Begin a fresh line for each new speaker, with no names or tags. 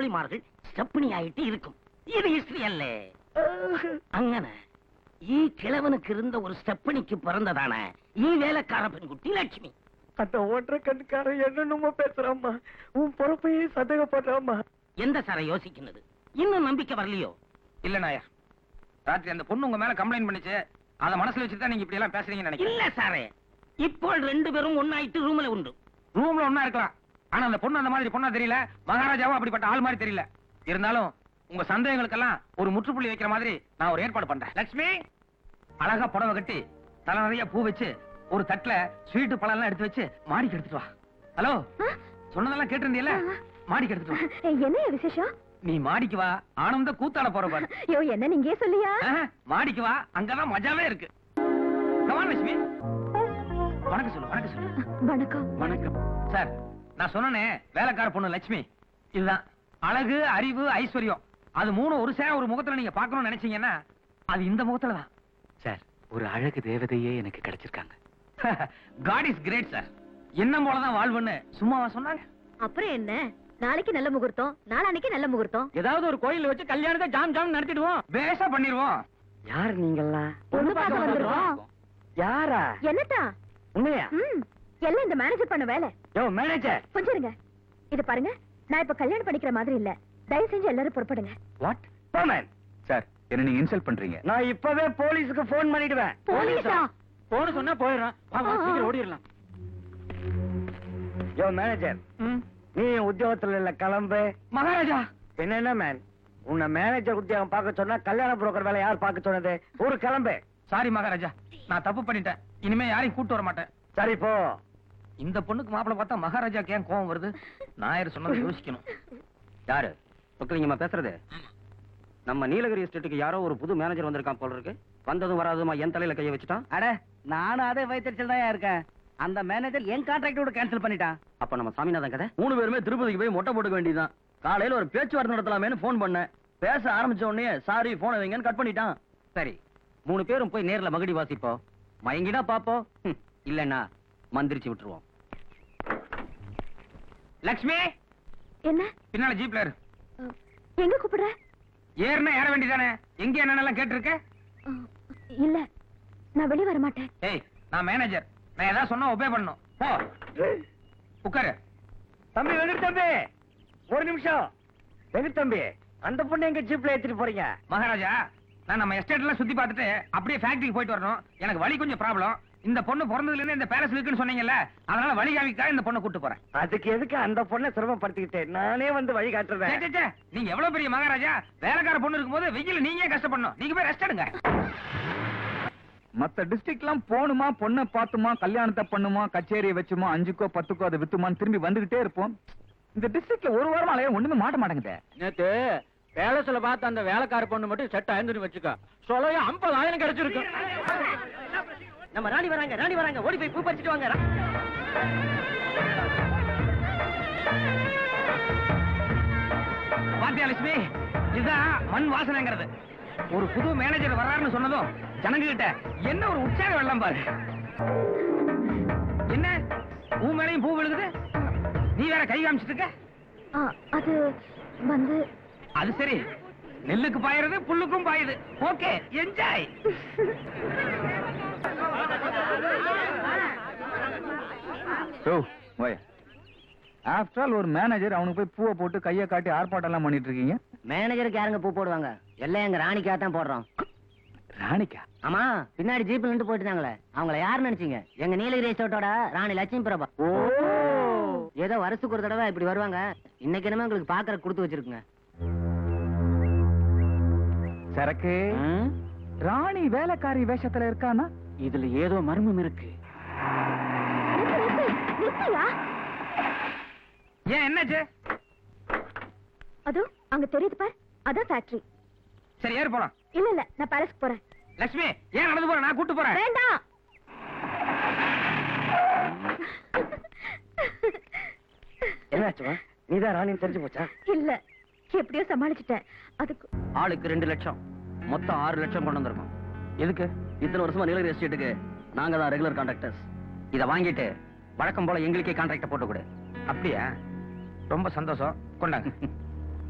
தோழிமார்கள் stepney ஆயிட்டு இருக்கும் இது ஹிஸ்டரி அல்ல அங்கன ஈ கிழவனுக்கு இருந்த ஒரு ஸ்டெப்பனிக்கு பிறந்ததான ஈ வேலைக்கார பெண்குட்டி லட்சுமி
அந்த ஓட்டுற கண்ணுக்காரன் என்னென்னமோ பேசுறாம்மா உன் பொறுப்பையே சந்தேகப்படுறாம்மா
எந்த சாரை யோசிக்கிறது இன்னும் நம்பிக்கை வரலையோ
இல்ல நாயர் ராத்திரி அந்த பொண்ணு உங்க மேல கம்ப்ளைண்ட் பண்ணுச்சு அத மனசுல வச்சுட்டு தான் நீங்க இப்படி எல்லாம் பேசுறீங்கன்னு நினைக்கிறேன்
இல்ல சாரே இப்போ ரெண்டு பேரும் ஒன்னாயிட்டு ரூம்ல உண்டு
ரூம்ல ஒண்ணா இருக்கலாம் ஆனா அந்த பொண்ணு அந்த மாதிரி பொண்ணா தெரியல மகாராஜாவும் அப்படிப்பட்ட ஆள் மாதிரி தெரியல இருந்தாலும் உங்க சந்தேகங்களுக்கெல்லாம் ஒரு முற்றுப்புள்ளி வைக்கிற மாதிரி நான் ஒரு ஏற்பாடு பண்றேன் லட்சுமி அழகா புடவை கட்டி தலை நிறைய பூ வச்சு ஒரு தட்டுல ஸ்வீட்டு பழம் எல்லாம் எடுத்து வச்சு மாடிக்கு எடுத்துட்டு வா ஹலோ சொன்னதெல்லாம் கேட்டிருந்தியல்ல மாடிக்கு எடுத்துட்டு வா
என்ன விசேஷம்
நீ மாடிக்கு வா ஆனந்த கூத்தாட போற பாரு
ஐயோ என்ன நீங்க சொல்லியா
ஆஹா, மாடிக்கு வா அங்கதான் மஜாவே இருக்கு கமான் லட்சுமி வணக்கம் சொல்லு வணக்கம் சொல்லு
வணக்கம்
வணக்கம் சார் நான் சொன்னனே வேலைக்கார பொண்ணு லட்சுமி இதுதான் அழகு அறிவு ஐஸ்வர்யம் அது மூணு ஒரு சேர ஒரு முகத்துல நீங்க பார்க்கணும்னு நினைச்சீங்கன்னா அது இந்த முகத்துல தான்
சார் ஒரு அழகு தேவதையே எனக்கு கிடைச்சிருக்காங்க
காட் இஸ் கிரேட் சார் என்ன போலதான் வாழ்வுன்னு சும்மாவா சொன்னாங்க
அப்புறம் என்ன நாளைக்கு நல்ல முகூர்த்தம் நாளானைக்கு நல்ல முகூர்த்தம்
ஏதாவது ஒரு கோயில் வச்சு கல்யாணத்தை ஜாம் ஜாம் நடத்திடுவோம்
பேஷா பண்ணிருவோம்
யார் நீங்கெல்லாம்
பொண்ணு பார்க்க வந்திருக்கோம்
யாரா
என்னத்தா
உண்மையா
ம் எல்லாம் இந்த மேனேஜர் பண்ண வேலை
யோ மேனேஜர்
கொஞ்சம் இருங்க இது பாருங்க நான் இப்ப கல்யாணம் பண்ணிக்கிற மாதிரி இல்ல தயவு செஞ்சு எல்லாரும் புறப்படுங்க
வாட்
போமேன்
சார் என்ன நீங்க இன்சல்ட் பண்றீங்க
நான் இப்பவே போலீஸுக்கு போன் பண்ணிடுவேன்
போலீஸா
போன சொன்னா போயிடுறான் வா வா சீக்கிரம் ஓடிடலாம் யோ மேனேஜர் நீ உத்தியோகத்துல இல்ல கிளம்பு
மகாராஜா
என்னென்ன மேன் உன்னை மேனேஜர் உத்தியோகம் பார்க்க சொன்னா கல்யாண புரோக்கர் வேலை யார் பார்க்க சொன்னது ஒரு கிளம்பு
சாரி மகாராஜா நான் தப்பு பண்ணிட்டேன் இனிமே யாரையும் கூட்டு வர மாட்டேன்
சரி போ
இந்த பொண்ணுக்கு மாப்பிளை பார்த்தா மகாராஜாக்கு ஏன் கோவம் வருது நாயர் சொன்னதை யோசிக்கணும்
யாரு சொக்கலிங்கம்மா பேசுறது நம்ம நீலகிரி எஸ்டேட்டுக்கு யாரோ ஒரு புது மேனேஜர் வந்திருக்கான் போல இருக்கு வந்ததும் வராதுமா என் தலையில கைய வச்சுட்டான்
அட நானும் அதே வயிற்றுச்சல் தான் இருக்கேன் அந்த மேனேஜர் என் கான்ட்ராக்டோட கேன்சல் பண்ணிட்டான்
அப்ப நம்ம சாமிநாதன் கதை
மூணு பேருமே திருப்பதிக்கு போய் மொட்டை போட்டுக்க வேண்டியதுதான் காலையில ஒரு பேச்சுவார்த்தை நடத்தலாமேன்னு ஃபோன் பண்ணேன் பேச ஆரம்பிச்ச உடனே சாரி போன வைங்கன்னு கட் பண்ணிட்டான்
சரி மூணு பேரும் போய் நேர்ல மகடி வாசிப்போம் மயங்கினா பாப்போம் ஹம், இல்லைன்னா மந்திரிச்சு விட்டுருவோம்
லக்ஷ்மி
என்ன
பின்னால ஜீப்ல இரு
அஹ், எங்க கூப்பிடுற
ஏறுனா ஏற வேண்டியதானே எங்க என்னென்னலாம் கேட்டிருக்க
அஹ், இல்ல நான் வெளிய வர மாட்டேன்
ஏய் நான் மேனேஜர் நான் ஏதாவது சொன்னா ஒபே பண்ணணும் போ உட்காரு
தம்பி வெங்கட் தம்பி ஒரு நிமிஷம் வெங்கட் தம்பி அந்த பொண்ணு எங்க ஜீப்ல ஏத்திட்டு போறீங்க
மகாராஜா நான் நம்ம எஸ்டேட் எல்லாம் சுத்தி பார்த்துட்டு அப்படியே ஃபேக்டரிக்கு போயிட்டு வரணும் எனக்கு வழி கொஞ்சம் ப்ராப்ளம் இந்த பொண்ணு பிறந்ததுல இருந்து இந்த பேலஸ் இருக்குன்னு சொன்னீங்கல்ல அதனால வழி காமிக்கா இந்த பொண்ணை கூட்டு போறேன்
அதுக்கு எதுக்கு அந்த பொண்ணை சிரமப்படுத்திக்கிட்டு நானே வந்து வழி
சே,
காட்டுறேன்
சே, சே, நீங்க எவ்வளவு பெரிய மகாராஜா வேலைக்கார பொண்ணு இருக்கும்போது வெயில் நீங்க ஏன் கஷ்டப்படணும் நீங்க போய் ரெஸ்ட் எடுங்க
மத்த டிஸ்ட்ரிக்ட் எல்லாம் போணுமா பொண்ணை பார்த்துமா கல்யாணத்தை பண்ணுமா கச்சேரியை வச்சுமா அஞ்சுக்கோ பத்துக்கோ அதை வித்துமான்னு திரும்பி வந்துகிட்டே இருப்போம் இந்த டிஸ்ட்ரிக்ட்ல ஒரு வாரம் அலைய ஒண்ணுமே மாட்ட மாட்டேங்குதே
நேத்து பேலஸ்ல பார்த்த அந்த வேலைக்கார பொண்ணு மட்டும் செட் ஆயிருந்து வச்சுக்க சொல்ல ஐம்பதாயிரம் கிடைச்சிருக்கு
நம்ம ராணி வராங்க ராணி வராங்க ஓடி போய் பூ பறிச்சிட்டு வாங்க
பாத்தியா லட்சுமி இதுதான் மண் வாசனைங்கிறது ஒரு புது மேனேஜர் வர்றாருன்னு சொன்னதும் ஜனங்க கிட்ட என்ன ஒரு உற்சாகம் வெள்ளம் பாரு என்ன பூ மேலையும் பூ விழுகுது நீ வேற கை காமிச்சிட்டு இருக்க
ஆ, அது வந்து
அது சரி நெல்லுக்கு பாயுறது புல்லுக்கும் பாயுது ஓகே என்ஜாய்
ஓ ஓய் ஆஃப்டர் ஆல் ஒரு மேனேஜர் அவனுக்கு போய் பூவை போட்டு கையை காட்டி ஆர்ப்பாட்டம் எல்லாம் பண்ணிட்டு இருக்கீங்க
மேனேஜருக்கு யாருங்க பூ போடுவாங்க எல்லாம் எங்க ராணிக்கா தான் போடுறோம்
ராணிக்கா
ஆமா பின்னாடி ஜீப்ல நின்று போயிட்டுதாங்களே அவங்கள யாரு நினைச்சீங்க எங்க நீலகிரி ரிசோர்ட்டோட ராணி லட்சுமி பிரபா
ஓ
ஏதோ வருஷத்துக்கு ஒரு தடவை இப்படி வருவாங்க இன்னைக்கு என்னமோ உங்களுக்கு பாக்குற கொடுத்து வச்சிருக்குங்க
சரக்கு ராணி வேலைக்காரி வேஷத்துல இருக்கானா
இதுல ஏதோ மர்மம் இருக்கு
நிறுத்து, நிறுத்து, நிறுத்தியா
ஏன் என்னாச்சு
அதோ அங்க தெரியுது பார் அதான் ஃபேக்டரி
சரி ஏறு போலாம்
இல்ல இல்ல நான் பேலஸ்க்கு போறேன்
லட்சுமி ஏன் நடந்து போற நான் கூட்டு போறேன்
வேண்டாம்
என்னாச்சுமா நீதான் ராணின்னு தெரிஞ்சு போச்சா
இல்ல எப்படியோ சமாளிச்சிட்டேன் அதுக்கு
ஆளுக்கு ரெண்டு லட்சம் மொத்தம் ஆறு லட்சம் கொண்டு வந்திருக்கோம்
எதுக்கு இத்தனை வருஷமா நீலகிரி எஸ்டேட்டுக்கு நாங்க தான் ரெகுலர் கான்ட்ராக்டர்ஸ்
இத வாங்கிட்டு வழக்கம் போல எங்களுக்கே கான்ட்ராக்ட போட்டு கொடு
அப்படியா ரொம்ப சந்தோஷம் கொண்டாங்க